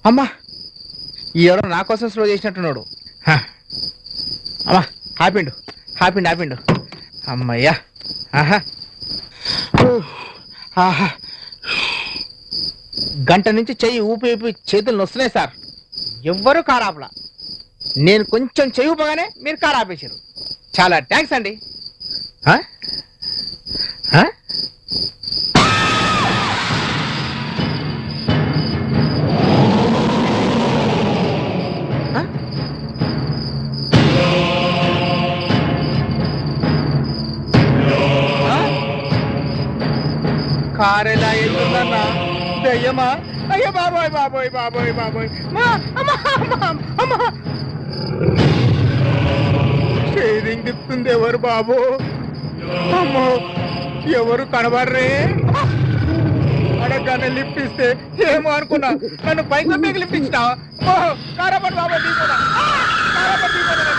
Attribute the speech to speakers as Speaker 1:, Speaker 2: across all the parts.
Speaker 1: అమ్మా ఈ ఎవరో నా కోసం స్లో చేసినట్టున్నాడు హ. అమ్మా ఆపిండు ఆపిండు ఆపిండు అమ్మయ్యా ఆహా ఊ. ఆహా గంట నుంచి చెయ్యి ఊపి ఊపి చేతులు నొస్తున్నాయి సార్ ఎవ్వరూ కారు ఆపలా నేను కొంచెం చెయ్యి ఊపగానే మీరు కారు ఆపేశారు చాలా థ్యాంక్స్ అండి ఆ? ఆ? ఆ? ఆ? కారు ఎలా వెళ్తుందన్నా దయ్యమా అయ్యో బాబోయ్ బాబోయ్ బాబోయ్ బాబోయ్ మా అమ్మా అమ్మా అమ్మా షేరింగ్ తిప్పుతుంది ఎవరు బాబు అమ్మో ఎవరు కనబడరే అడగగానే లిఫ్ట్ ఇస్తే ఏమో అనుకున్నా నన్ను పైకి మీకు లిఫ్ట్ ఇచ్చినా ఓ కారపడి బాబు తీసుకోదా కారపడి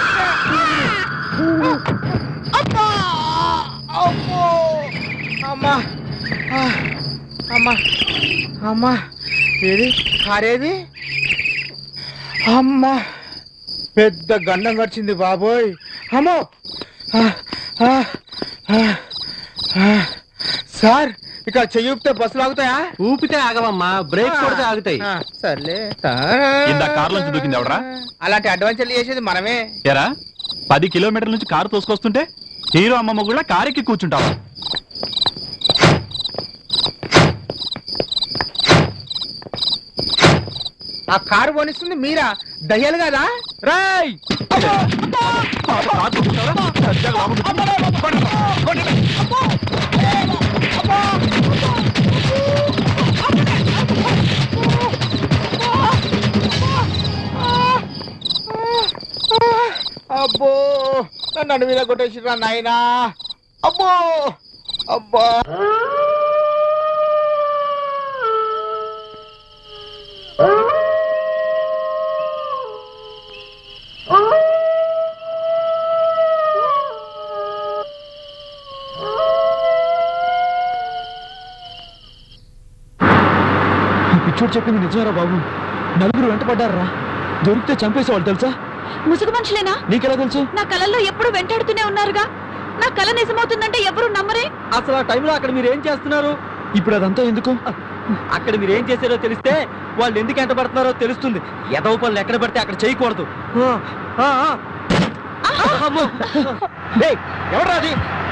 Speaker 1: అమ్మా అమ్మో అమ్మా ఆ, అమ్మా అమ్మా ఏది కారేది అమ్మా పెద్ద గండం గడిచింది బాబోయ్ అమ్మో ఆ, ఆ, ఆ, ఆ. సార్ ఇక్కడ చెయ్యి ఊపితే బస్సులు ఆగుతాయా
Speaker 2: ఊపితే ఆగవమ్మా బ్రేక్ కొడితే ఆగుతాయి
Speaker 1: ఆ, సర్లే
Speaker 3: ఇందా కారులోంచి దూకింది ఎవడ్రా?
Speaker 1: అలాంటి అడ్వెంచర్లు చేసేది మనమే
Speaker 3: ఎరా పది కిలోమీటర్ల నుంచి కారు తోసుకొస్తుంటే హీరో అమ్మమ్మ కూడా కారెక్కి కూర్చుంటావా
Speaker 1: ఆ కారు పోనిస్తుంది మీరా దయ్యాలు కదా
Speaker 3: రాయ్
Speaker 1: అబ్బో నన్ను నడు మీద కొట్టేసిరా నాయనా అబ్బో అబ్బా
Speaker 2: పిచ్చోడు చెప్పింది నిజమేరా బాబు నలుగురు వెంట పడ్డారా దొరికితే చంపేసేవాళ్ళు తెలుసా
Speaker 4: ముసుగు మనుషులేనా
Speaker 2: నీకెలా తెలుసు
Speaker 4: నా కళల్లో ఎప్పుడు వెంటాడుతూనే ఉన్నారుగా నా కళ నిజమవుతుందంటే ఎవరు నమ్మరే
Speaker 2: అసలు ఆ టైంలో అక్కడ మీరు ఏం చేస్తున్నారు ఇప్పుడు అదంతా ఎందుకు అక్కడ మీరు ఏం చేశారో తెలిస్తే వాళ్ళు ఎందుకు ఎంట పడుతున్నారో తెలుస్తుంది ఎదవ పనులు ఎక్కడ పడితే అక్కడ చేయకూడదు ఆ, ఆ, ఆ. అమ్మో. ఏయ్, ఎవడ్రా అది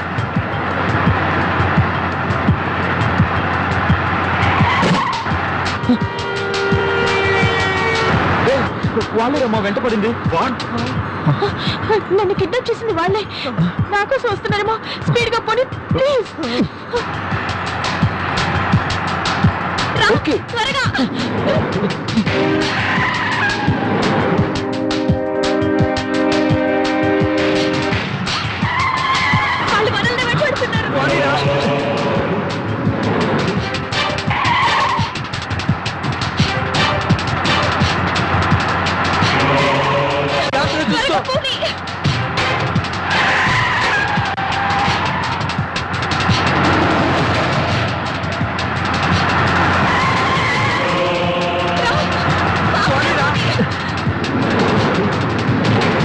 Speaker 2: ఏయ్, వాళ్ళేరమ్మా వెంట పడింది
Speaker 4: నన్ను కిడ్నాప్ చేసింది వాళ్ళే నా కోసం వస్తున్నారేమో స్పీడ్ గా పోనీ ప్లీజ్ రా,
Speaker 2: ఓకే.
Speaker 4: త్వరగా వాళ్ళు మనల్ని వెంటాడుతున్నారు త్వరగా పోనీ.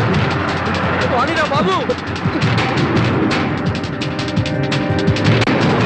Speaker 2: బాబు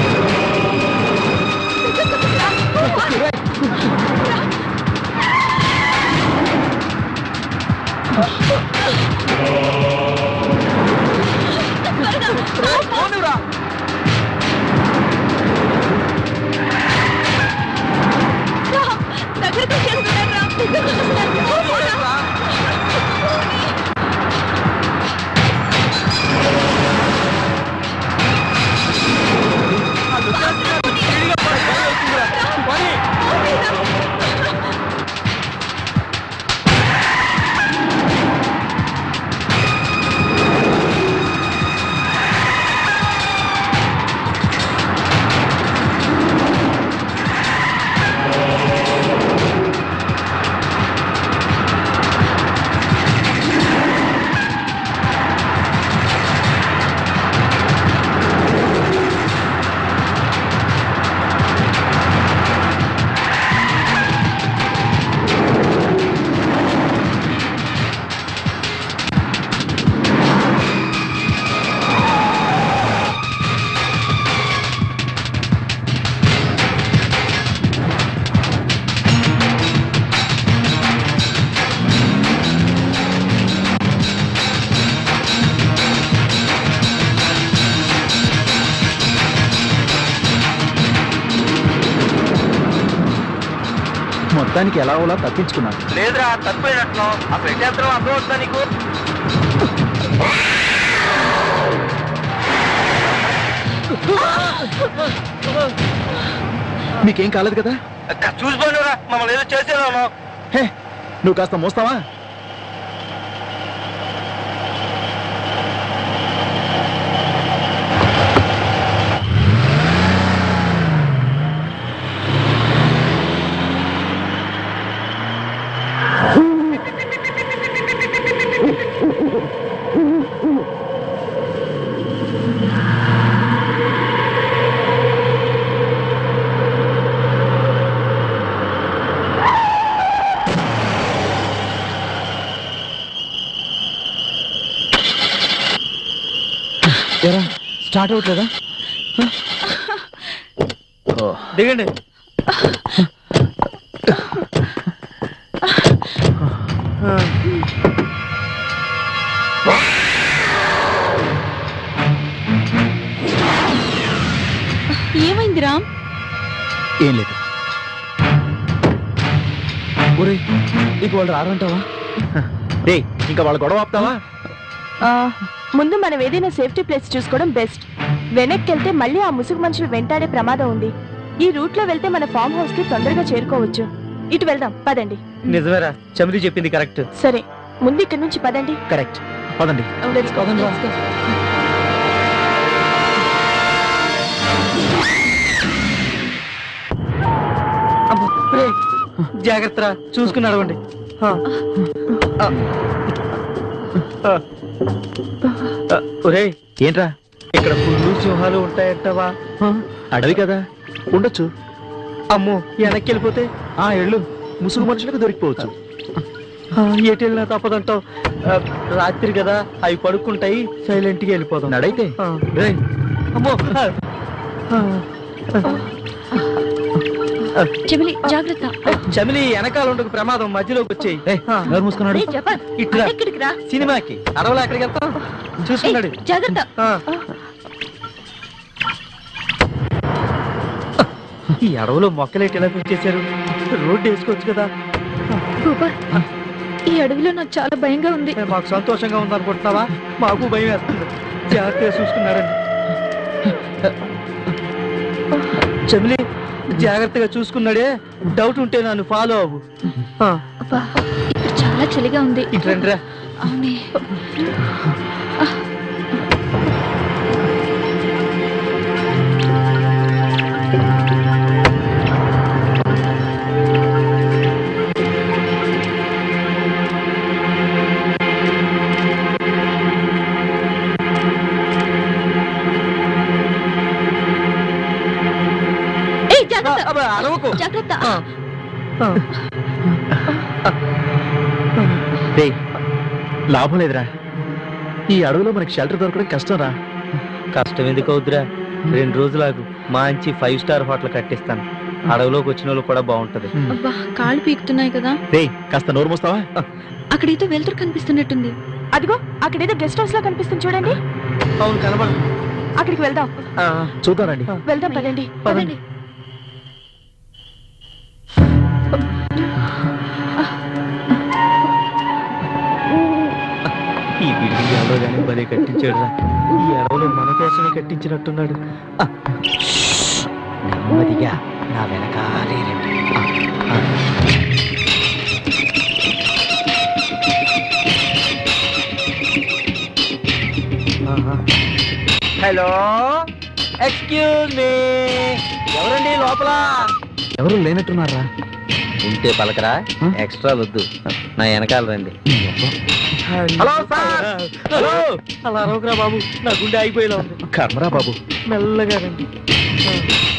Speaker 2: మొత్తానికి ఎలా ఓలా తప్పించుకున్నాను
Speaker 1: లేదురా తప్పిపోయినట్లు అసలు ఎట్ చేస్తారో అర్థం అవుతుందా నీకు
Speaker 2: మీకేం కాలేదు కదా
Speaker 1: చూసిపోయినరా మమ్మల్ని ఏదో చేసేదాను
Speaker 2: హే నువ్వు కాస్త మోస్తావా ఎరా స్టార్ట్ అవ్వట్లేదా
Speaker 1: దిగండి
Speaker 4: ఏమైంది రామ్
Speaker 2: ఏం లేదు ఒరే ఇక వాళ్ళు రారంటావా డే ఇంకా వాళ్ళ గొడవ ఆపుతావా
Speaker 4: ఆ, ముందు మనం ఏదైనా సేఫ్టీ ప్లేస్ చూసుకోవడం బెస్ట్ వెనక్కి వెళ్తే మళ్ళీ ఆ ముసుగు మనుషులు వెంటాడే ప్రమాదం ఉంది ఈ రూట్ లో వెళ్తే మన ఫామ్ హౌస్ కి తొందరగా చేరుకోవచ్చు ఇటు వెళ్దాం పదండి
Speaker 1: నిజమేరా చమిలి చెప్పింది కరెక్ట్
Speaker 4: సరే ముందు ఇక్కడి నుంచి పదండి
Speaker 2: కరెక్ట్ పదండి
Speaker 4: Let's go,
Speaker 2: పదండి రా.
Speaker 4: let's go.
Speaker 1: అమ్మో, రేయ్, జాగ్రత్త రా, చూసుకుని నడవండి ఆ. ఆ. ఆ. ఆ, ఒరేయ్
Speaker 2: ఏంట్రా
Speaker 1: ఇక్కడ పుల్లు సింహాలు ఉంటాయంటావా
Speaker 2: అడవి కదా ఉండొచ్చు
Speaker 1: అమ్మో వెనక్కి వెళ్ళిపోతే
Speaker 2: ఆ ఎళ్ళు ముసుగు మనుషులకు దొరికిపోవచ్చు
Speaker 1: ఆ, ఎటు వెళ్ళినా తప్పదంటావు ఆ, రాత్రి కదా అవి పడుకుంటాయి సైలెంట్ గా వెళ్ళిపోదాం
Speaker 2: నడైతే
Speaker 1: ఆ.
Speaker 2: రేయ్
Speaker 1: అమ్మో ఆ. ఆ.
Speaker 4: చెమిలి జాగ్రత్త
Speaker 1: చమిలి వెనకాల ఉండకు ప్రమాదం మధ్యలోకి వచ్చేయి
Speaker 2: ఏయ్, ఎవరు మూసుకున్నాడు
Speaker 4: రేయ్, జపాన్,
Speaker 1: ఇట్లా
Speaker 4: ఎక్కడికి రా
Speaker 1: సినిమాకి అడవులు ఎక్కడికి వెళ్తాం చూసుకున్నాడు
Speaker 4: ఏయ్, జాగ్రత్త
Speaker 1: ఆ. ఈ అడవులో మొక్కలేటి ఎలా పెంచేశారు రోడ్డు వేసుకోవచ్చు కదా
Speaker 4: గోపాల్ ఈ అడవిలో నాకు చాలా భయంగా ఉంది
Speaker 1: ఏ, మాకు సంతోషంగా ఉందనుకుంటున్నావా మాకు భయం వేస్తుంది జాగ్రత్తగా చూసుకున్నారండి చమిలి జాగ్రత్తగా చూసుకున్నాడే డౌట్ ఉంటే నన్ను ఫాలో అవ్వు ఆ,
Speaker 4: అబ్బా, ఇక్కడ చాలా చలిగా ఉంది
Speaker 1: ఇటు రండిరా
Speaker 4: అవునే ఏయ్, జాగ్రత్త
Speaker 1: అబ్బా, అరవకు.
Speaker 4: జాగ్రత్త
Speaker 1: ఆ. ఆ.
Speaker 2: రే లాభం లేదురా ఈ అడవిలో మనకి షెల్టర్ దొరకడం కష్టం రా
Speaker 1: కష్టం ఎందుకు అవుద్దిరా రెండు రోజులాగు మంచి ఫైవ్ స్టార్ హోటల్ కట్టిస్తాను అడవిలోకి వచ్చిన వాళ్ళు కూడా బాగుంటది
Speaker 4: అబ్బా కాళ్ళు పీకుతున్నాయి కదా
Speaker 2: రే కాస్త నోరు మూస్తావా
Speaker 4: అక్కడైతే వెళ్తురు కనిపిస్తున్నట్టుంది అదిగో అక్కడేదో గెస్ట్ హౌస్ లా కనిపిస్తుంది చూడండి
Speaker 1: అవును కనబడు
Speaker 4: అక్కడికి వెళ్దాం
Speaker 2: చూద్దాం రండి
Speaker 4: వెళ్దాం పదండి
Speaker 1: పదండి. ఈ బిల్డింగ్ ఎవరో కానీ భలే కట్టించాడు రా ఈ అడవులు మన కోసమే కట్టించినట్టున్నాడు ఆ. నెమ్మదిగా నా వెనకాలే రండి. ఆ, ఆ. ఆహా. హలో ఎక్స్క్యూజ్ మీ ఎవరండి లోపల
Speaker 2: ఎవరు లేనట్టున్నారా
Speaker 1: ఉంటే పలకరా
Speaker 2: ఆ?
Speaker 1: ఎక్స్ట్రా వద్దు నా వెనకాల రండి
Speaker 2: హలో సార్
Speaker 1: హలో అలా అరవకురా బాబు నా గుండె ఆగిపోయేలా ఉంది
Speaker 2: కర్మరా బాబు
Speaker 1: మెల్లగా రండి